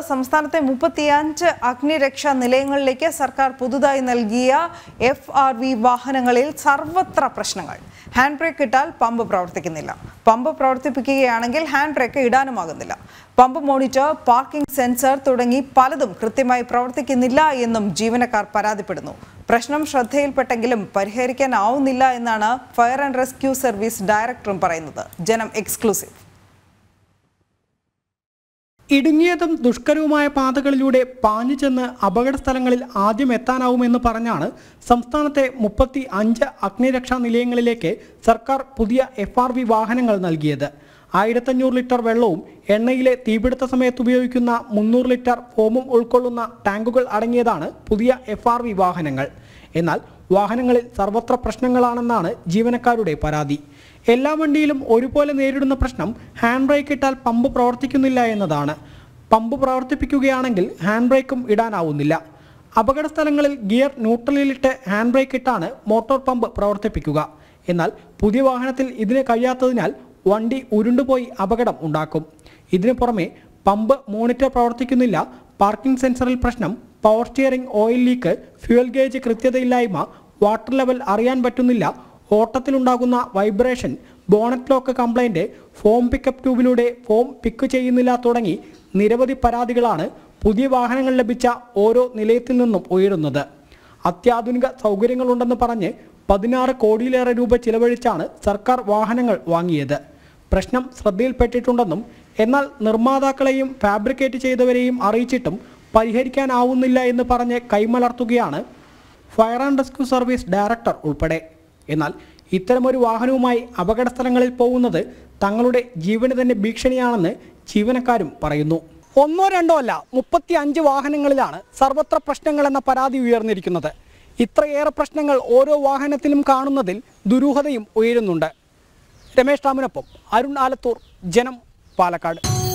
സംസ്ഥാനത്തെ മുപ്പത്തിയഞ്ച് അഗ്നിരക്ഷാ നിലയങ്ങളിലേക്ക് സർക്കാർ പുതുതായി നൽകിയ എഫ് ആർ വി വാഹനങ്ങളിൽ സർവത്ര പ്രശ്നങ്ങൾ ഹാൻഡ് ബ്രേക്ക് ഇട്ടാൽ പമ്പ് പ്രവർത്തിക്കുന്നില്ല പമ്പ് പ്രവർത്തിപ്പിക്കുകയാണെങ്കിൽ ഹാൻഡ് ബ്രേക്ക് ഇടാനുമാകുന്നില്ല പമ്പ് മോണിറ്റർ പാർക്കിംഗ് സെൻസർ തുടങ്ങി പലതും കൃത്യമായി പ്രവർത്തിക്കുന്നില്ല എന്നും ജീവനക്കാർ പരാതിപ്പെടുന്നു പ്രശ്നം ശ്രദ്ധയിൽപ്പെട്ടെങ്കിലും പരിഹരിക്കാനാവുന്നില്ല എന്നാണ് ഫയർ ആൻഡ് റെസ്ക്യൂ സർവീസ് ഡയറക്ടറും പറയുന്നത് ജനം എക്സ്ക്ലൂസീവ് ഇടുങ്ങിയതും ദുഷ്കരവുമായ പാതകളിലൂടെ പാഞ്ഞു ചെന്ന് അപകട സ്ഥലങ്ങളിൽ ആദ്യം എത്താനാവുമെന്ന് പറഞ്ഞാണ് സംസ്ഥാനത്തെ മുപ്പത്തി അഞ്ച് അഗ്നിരക്ഷാ നിലയങ്ങളിലേക്ക് സർക്കാർ പുതിയ എഫ് ആർ വി വാഹനങ്ങൾ നൽകിയത് ആയിരത്തഞ്ഞൂറ് ലിറ്റർ വെള്ളവും എണ്ണയിലെ തീപിടുത്ത സമയത്ത് ഉപയോഗിക്കുന്ന മുന്നൂറ് ലിറ്റർ ഫോമും ഉൾക്കൊള്ളുന്ന ടാങ്കുകൾ അടങ്ങിയതാണ് പുതിയ എഫ് ആർ വി വാഹനങ്ങൾ എന്നാൽ വാഹനങ്ങളിൽ സർവത്ര പ്രശ്നങ്ങളാണെന്നാണ് ജീവനക്കാരുടെ പരാതി എല്ലാ വണ്ടിയിലും ഒരുപോലെ നേരിടുന്ന പ്രശ്നം ഹാൻഡ് ബ്രേക്ക് ഇട്ടാൽ പമ്പ് പ്രവർത്തിക്കുന്നില്ല എന്നതാണ് പമ്പ് പ്രവർത്തിപ്പിക്കുകയാണെങ്കിൽ ഹാൻഡ് ബ്രേക്കും ഇടാനാവുന്നില്ല അപകട സ്ഥലങ്ങളിൽ ഗിയർ ന്യൂട്രലിലിട്ട് ഹാൻഡ് ബ്രേക്ക് ഇട്ടാണ് മോട്ടോർ പമ്പ് പ്രവർത്തിപ്പിക്കുക എന്നാൽ പുതിയ വാഹനത്തിൽ ഇതിന് കഴിയാത്തതിനാൽ വണ്ടി ഉരുണ്ടുപോയി അപകടം ഉണ്ടാക്കും ഇതിനു പുറമെ പമ്പ് മോണിറ്റർ പ്രവർത്തിക്കുന്നില്ല പാർക്കിംഗ് സെൻസറിൽ പ്രശ്നം power steering oil leak fuel gauge കൃത്യതയില്ലായ്മ വാട്ടർ ലെവൽ അറിയാൻ പറ്റുന്നില്ല ഓട്ടത്തിലുണ്ടാകുന്ന വൈബ്രേഷൻ ബോണറ്റ് ലോക്ക് കംപ്ലൈൻറ്റ് ഫോം പിക്കപ്പ് ട്യൂബിലൂടെ ഫോം പിക്ക് ചെയ്യുന്നില്ല തുടങ്ങി നിരവധി പരാതികളാണ് പുതിയ വാഹനങ്ങൾ ലഭിച്ച ഓരോ നിലയത്തിൽ നിന്നും ഉയരുന്നത് അത്യാധുനിക സൗകര്യങ്ങളുണ്ടെന്ന് പറഞ്ഞ് പതിനാറ് കോടിയിലേറെ രൂപ ചിലവഴിച്ചാണ് സർക്കാർ വാഹനങ്ങൾ വാങ്ങിയത് പ്രശ്നം ശ്രദ്ധയിൽപ്പെട്ടിട്ടുണ്ടെന്നും എന്നാൽ നിർമ്മാതാക്കളെയും ഫാബ്രിക്കേറ്റ് ചെയ്തവരെയും അറിയിച്ചിട്ടും പരിഹരിക്കാനാവുന്നില്ല എന്ന് പറഞ്ഞ് കൈമലർത്തുകയാണ് fire and rescue service director ഉൾപ്പെടെ എന്നാൽ ഇത്തരമൊരു വാഹനവുമായി അപകട സ്ഥലങ്ങളിൽ പോകുന്നത് തങ്ങളുടെ ജീവന് തന്നെ ഭീഷണിയാണെന്ന് ജീവനക്കാരും പറയുന്നു ഒന്നോ രണ്ടോ അല്ല മുപ്പത്തി അഞ്ച് വാഹനങ്ങളിലാണ് സർവത്ര പ്രശ്നങ്ങൾ എന്ന പരാതി ഉയർന്നിരിക്കുന്നത് ഇത്രയേറെ പ്രശ്നങ്ങൾ ഓരോ വാഹനത്തിലും കാണുന്നതിൽ ദുരൂഹതയും ഉയരുന്നുണ്ട് രമേശ് റാമിനൊപ്പം അരുൺ ആലത്തൂർ ജനം പാലക്കാട്